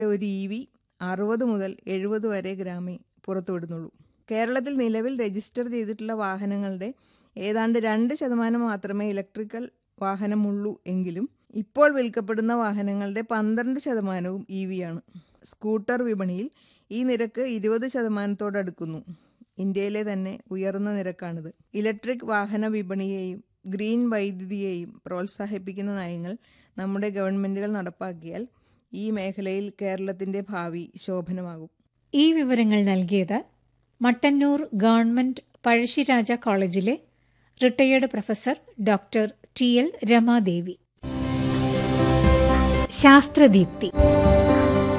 ഒരു E V അറുപത് മുതൽ എഴുപത് വരെ ഗ്രാമേ പുറത്തുവിടുന്നുള്ളൂ കേരളത്തിൽ നിലവിൽ രജിസ്റ്റർ ചെയ്തിട്ടുള്ള വാഹനങ്ങളുടെ ഏതാണ്ട് രണ്ട് ശതമാനം മാത്രമേ ഇലക്ട്രിക്കൽ വാഹനമുള്ളൂ എങ്കിലും ഇപ്പോൾ വിൽക്കപ്പെടുന്ന വാഹനങ്ങളുടെ പന്ത്രണ്ട് ശതമാനവും ഇ വി ആണ് സ്കൂട്ടർ വിപണിയിൽ ഈ നിരക്ക് ഇരുപത് ശതമാനത്തോടടുക്കുന്നു ഇന്ത്യയിലെ തന്നെ ഉയർന്ന നിരക്കാണിത് ഇലക്ട്രിക് വാഹന വിപണിയെയും ഗ്രീൻ വൈദ്യുതിയെയും പ്രോത്സാഹിപ്പിക്കുന്ന നയങ്ങൾ നമ്മുടെ ഗവൺമെൻറ്റുകൾ നടപ്പാക്കിയാൽ ഈ മേഖലയിൽ കേരളത്തിൻ്റെ ഭാവി ശോഭനമാകും ഈ വിവരങ്ങൾ നൽകിയത് മട്ടന്നൂർ ഗവൺമെന്റ് പഴശ്ശിരാജ കോളേജിലെ retired professor doctor T L Ramadevi ശാസ്ത്രദീപ്തി